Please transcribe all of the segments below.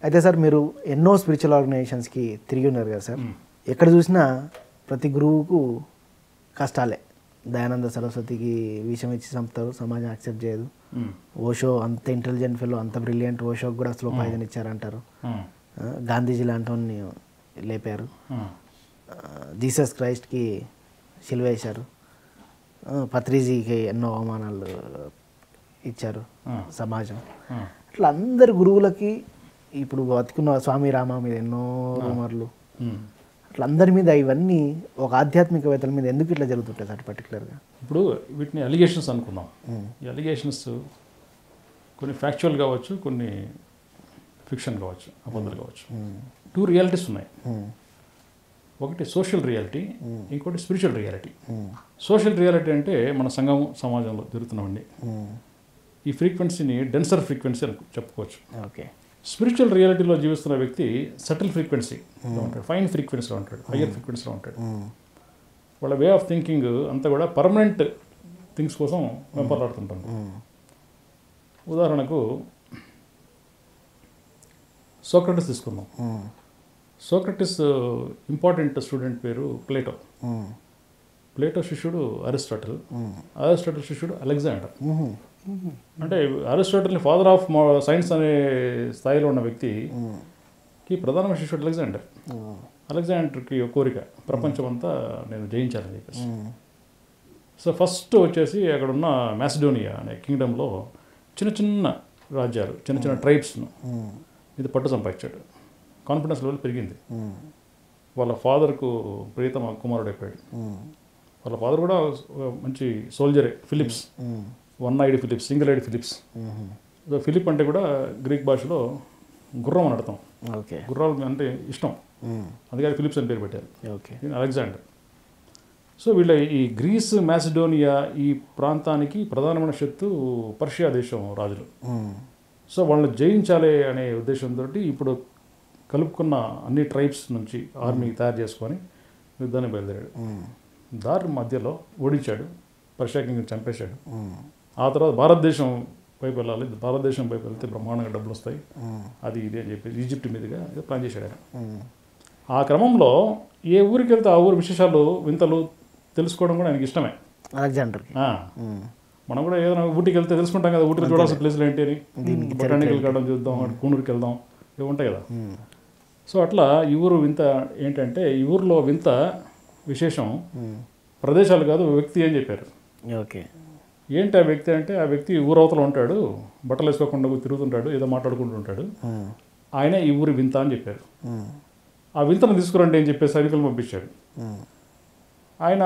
అయితే సార్ మీరు ఎన్నో స్పిరిచువల్ ఆర్గనైజేషన్స్కి తిరిగి ఉన్నారు కదా సార్ ఎక్కడ చూసినా ప్రతి గురువుకు కష్టాలే దయానంద సరస్వతికి విషయం ఇచ్చి చంపుతారు సమాజం యాక్సెప్ట్ చేయదు మ్మ్. ఓషో అంత ఇంటెలిజెంట్ ఫెలో అంత బ్రిలియంట్ ఓషోకి కూడా స్లో పాయిజన్ ఇచ్చారంటారు మ్మ్. ఆ, గాంధీజీ లాంటి లేపారు మ్మ్. ఆ, జీసస్ క్రైస్ట్కి సిలువేశారు ఆ, పత్రిజీకి ఎన్నో అవమానాలు ఇచ్చారు మ్మ్. సమాజం మ్మ్. అట్లా అందరు గురువులకి ఇప్పుడు బతుకున్న స్వామి రామ మీద ఎన్నో రూమర్లు మ్మ్. అట్లా అందరి మీద ఇవన్నీ ఒక ఆధ్యాత్మికవేత్తల మీద ఎందుకు ఇట్లా జరుగుతుంటాయి సార్ పర్టికులర్గా ఇప్పుడు వీటిని అలిగేషన్స్ అనుకుందాం ఈ అలిగేషన్స్ కొన్ని ఫ్యాక్చువల్ కావచ్చు కొన్ని ఫిక్షన్ కావచ్చు అబద్ధాలు కావచ్చు టూ రియాలిటీస్ ఉన్నాయి ఒకటి సోషల్ రియాలిటీ ఇంకోటి స్పిరిచువల్ రియాలిటీ సోషల్ రియాలిటీ అంటే మన సంఘం సమాజంలో జరుగుతున్నామండి ఈ ఫ్రీక్వెన్సీని డెన్సర్ ఫ్రీక్వెన్సీ అని చెప్పుకోవచ్చు ఓకే స్పిరిచువల్ రియాలిటీలో జీవిస్తున్న వ్యక్తి సటిల్ ఫ్రీక్వెన్సీ ఉంటాడు ఫైన్ ఫ్రీక్వెన్సీలో ఉంటాడు హయ్యర్ ఫ్రీక్వెన్సీలో ఉంటాడు వాళ్ళ వే ఆఫ్ థింకింగ్ అంతా కూడా పర్మనెంట్ థింగ్స్ కోసం వెంపలాడుతుంటాను ఉదాహరణకు సోక్రటిస్ తీసుకుందాం సోక్రటిస్ ఇంపార్టెంట్ స్టూడెంట్ పేరు ప్లేటో ప్లేటో శిష్యుడు అరిస్టాటిల్ అరిస్టాటిల్ శిష్యుడు అలెగ్జాండర్ అంటే అరిస్టాటిల్ని ఫాదర్ ఆఫ్ సైన్స్ అనే స్థాయిలో ఉన్న వ్యక్తికి ప్రధాన శిష్యుడు అలెగ్జాండర్ అలెగ్జాండర్కి ఒక కోరిక ప్రపంచం అంతా నేను జయించాలని చెప్పేసి సో ఫస్ట్ వచ్చేసి అక్కడ ఉన్న మ్యాసిడోనియా అనే కింగ్డంలో చిన్న చిన్న రాజ్యాలు చిన్న చిన్న ట్రైబ్స్ను ఇది పట్టు సంపాదించాడు కాన్ఫిడెన్స్ లెవెల్ పెరిగింది వాళ్ళ ఫాదర్కు ప్రియతమ కుమారుడు అయిపోయాడు వాళ్ళ ఫాదర్ కూడా ఒక మంచి సోల్జరే Philips one ID Philips single ID Philips so Philip అంటే కూడా గ్రీక్ భాషలో గుర్రం అని అర్థం ఓకే గుర్రాలు అంటే ఇష్టం అందుకని ఫిలిప్స్ అని పేరు పెట్టారు ఓకే ఈయన అలెగ్జాండర్ సో వీళ్ళ ఈ గ్రీస్ మ్యాసిడోనియా ఈ ప్రాంతానికి ప్రధానమైన శక్తు పర్షియా దేశం రాజులు సో వాళ్ళని జయించాలి అనే ఉద్దేశంతో ఇప్పుడు కలుపుకున్న అన్ని ట్రైబ్స్ నుంచి ఆర్మీ తయారు చేసుకొని యుద్ధాన్ని బయలుదేరాడు దారి మధ్యలో ఓడించాడు పర్షియా కింగ్ చంపేశాడు ఆ తర్వాత భారతదేశం వైపు వెళ్ళాలి భారతదేశం వైపు వెళ్తే బ్రహ్మాండంగా డబ్బులు వస్తాయి అది ఇది అని చెప్పి ఈజిప్ట్ మీదుగా ఏదో ప్లాన్ చేశాడు ఆయన ఆ క్రమంలో ఏ ఊరికి వెళ్తే ఆ ఊరి విశేషాలు వింతలు తెలుసుకోవడం కూడా ఆయనకి ఇష్టమే అలెగ్జాండర్కి ఆ, మనం కూడా ఏదైనా ఊటీకి వెళ్తే తెలుసుకుంటాం కదా ఊటీలో చూడాల్సిన ప్లేస్లు ఏంటి అని బొటానికల్ గార్డెన్ చూద్దాం అటు కూనూరుకి వెళ్దాం ఇవి ఉంటాయి కదా సో అట్లా ఈ ఊరు వింత ఏంటంటే ఈ ఊరిలో వింత విశేషం ప్రదేశాలు కాదు వ్యక్తి అని చెప్పారు ఓకే ఏంటి ఆ వ్యక్తి అంటే ఆ వ్యక్తి ఊరవతల ఉంటాడు బట్టలు వేసుకోకుండా తిరుగుతుంటాడు ఏదో మాట్లాడుకుంటూ ఉంటాడు ఆయనే ఈ ఊరి వింత అని చెప్పారు ఆ వింతను తీసుకురండి అని చెప్పి సైనికులు పంపించాడు ఆయన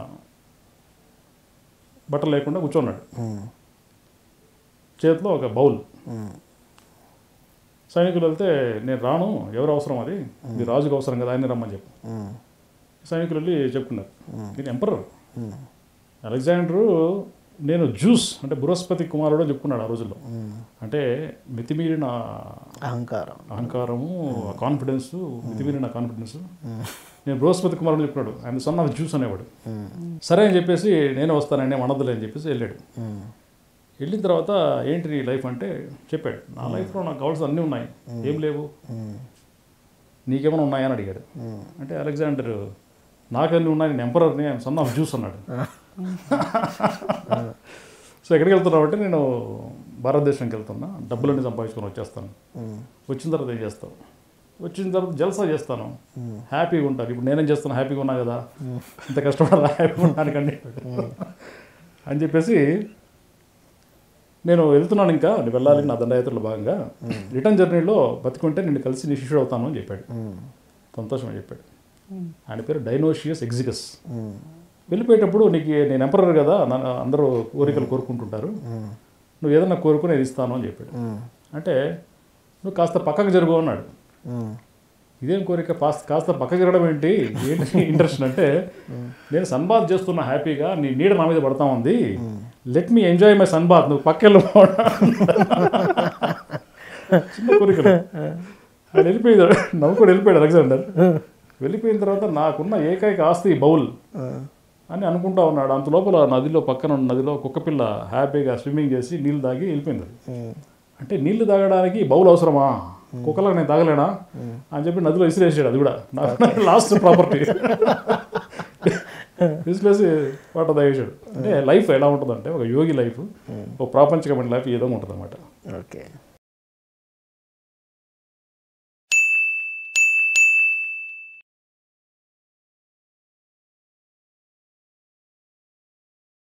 బట్టలు లేకుండా కూర్చున్నాడు చేతిలో ఒక బౌల్ సైనికులు వెళ్తే నేను రాను ఎవరు అవసరం అది ఇది రాజుకు అవసరం కదా ఆయన రమ్మని చెప్పి సైనికులు వెళ్ళి చెప్పుకున్నారు నేను ఎంపరర్ అలెగ్జాండరు నేను జ్యూస్ అంటే బృహస్పతి కుమారుడు అని చెప్పుకున్నాడు ఆ రోజుల్లో అంటే మితిమీరిన అహంకారం అహంకారము కాన్ఫిడెన్స్ మితిమీరిన కాన్ఫిడెన్స్ నేను బృహస్పతి కుమారుడు చెప్పుకున్నాడు ఆయన సన్ ఆఫ్ జ్యూస్ అనేవాడు సరే అని చెప్పేసి నేను వస్తానండి మనదులే అని చెప్పేసి వెళ్ళాడు వెళ్ళిన తర్వాత ఏంటి నీ లైఫ్ అంటే చెప్పాడు నా లైఫ్లో నాకు కావాల్సిన అన్నీ ఉన్నాయి ఏం లేవు నీకేమైనా ఉన్నాయని అడిగాడు అంటే అలెగ్జాండర్ నాకన్నీ ఉన్నాయి నేను ఎంపరర్ని ఆయన సన్ ఆఫ్ జ్యూస్ అన్నాడు సో ఎక్కడికి వెళ్తున్నావు అంటే నేను భారతదేశానికి వెళ్తున్నా డబ్బులన్నీ సంపాదించుకొని వచ్చేస్తాను వచ్చిన తర్వాత ఏం చేస్తావు వచ్చిన తర్వాత జల్సా చేస్తాను హ్యాపీగా ఉంటాను ఇప్పుడు నేనేం చేస్తాను హ్యాపీగా ఉన్నా కదా ఇంత కష్టపడాలి హ్యాపీగా ఉన్నాను కండి అని చెప్పేసి నేను వెళ్తున్నాను ఇంకా నేను వెళ్ళాలి నా దండయాత్రలో భాగంగా రిటర్న్ జర్నీలో బతికుంటే నిన్ను కలిసి నీ శిష్యుడు అవుతాను అని చెప్పాడు సంతోషం అని చెప్పాడు ఆయన పేరు డైనోషియస్ ఎగ్జికస్ వెళ్ళిపోయేటప్పుడు నీకు నేను ఎంపరర్ కదా నన్ను అందరూ కోరికలు కోరుకుంటుంటారు నువ్వు ఏదన్నా కోరుకుని నేను ఇస్తాను అని చెప్పాడు అంటే నువ్వు కాస్త పక్కకు జరుగు అన్నాడు ఇదేం కోరిక కాస్త కాస్త పక్కకు జరగడం ఏంటి ఏంటి ఇంట్రెస్ట్ అంటే నేను సన్బాత్ చేస్తున్నా హ్యాపీగా నీ నీడ నా మీద పడతా ఉంది let me enjoy my sunbath నువ్వు పక్కెళ్ళు చిన్న కోరికలు ఆయన వెళ్ళిపోయాడు నవ్వుకొని వెళ్ళిపోయాడు అలెగ్జాండర్ వెళ్ళిపోయిన తర్వాత నాకున్న ఏకైక ఆస్తి ఈ బౌల్ అని అనుకుంటా ఉన్నాడు అంత లోపల నదిలో పక్కన ఉన్న నదిలో కుక్కపిల్ల హ్యాపీగా స్విమ్మింగ్ చేసి నీళ్ళు తాగి వెళ్ళిపోయింది అది. అంటే నీళ్లు తాగడానికి బౌల్ అవసరమా కుక్కలా నేను తాగలేనా అని చెప్పి నదిలో విసిరేసాడు అది కూడా లాస్ట్ ప్రాపర్టీ విసిరేసి వాటర్ తాగేసాడు అంటే లైఫ్ ఎలా ఉంటుందంటే ఒక యోగి లైఫ్ ఒక ప్రాపంచికమైన లైఫ్ ఈ విధంగా ఉంటుంది అనమాట ఓకే